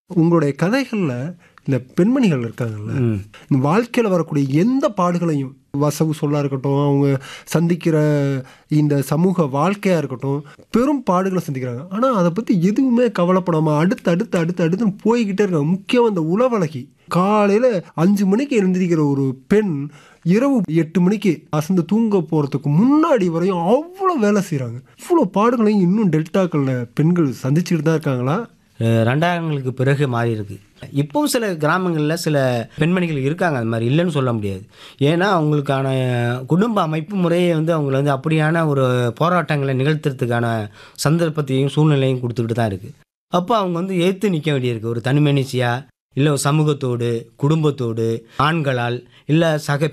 உங்களுடைய கதைகள்ல இந்த பெண்மணிகள் இருக்காங்கல்ல இந்த வாழ்க்கையில வரக்கூடிய எந்த பாடுகளையும் வசவு சொல்லா இருக்கட்டும் அவங்க சந்திக்கிற இந்த சமூக வாழ்க்கையா இருக்கட்டும் பெரும் பாடுகளை சந்திக்கிறாங்க ஆனா அதை பத்தி எதுவுமே கவலைப்படாம அடுத்து அடுத்து அடுத்து அடுத்து போய்கிட்டே இருக்காங்க முக்கியம் அந்த உளவழகி காலையில அஞ்சு மணிக்கு எழுந்திருக்கிற ஒரு பெண் இரவு எட்டு மணிக்கு அசந்து தூங்க போறதுக்கு முன்னாடி வரையும் அவ்வளோ வேலை செய்றாங்க இவ்வளோ பாடுகளையும் இன்னும் டெல்டாக்கள்ல பெண்கள் சந்திச்சுட்டு தான் இருக்காங்களா அஹ் ரெண்டாயிரங்களுக்கு பிறகு மாறி இருக்கு இப்பவும் சில கிராமங்களில் சில பெண்மணிகள் இருக்காங்க அது மாதிரி இல்லைன்னு சொல்ல முடியாது ஏன்னா அவங்களுக்கான குடும்ப அமைப்பு முறையை வந்து அவங்கள வந்து அப்படியான ஒரு போராட்டங்களை நிகழ்த்துறதுக்கான சந்தர்ப்பத்தையும் சூழ்நிலையும் கொடுத்துக்கிட்டு தான் இருக்குது அப்போ அவங்க வந்து ஏற்று நிற்க வேண்டியிருக்கு ஒரு தனிமனிசியா இல்லை ஒரு சமூகத்தோடு குடும்பத்தோடு ஆண்களால் இல்லை சக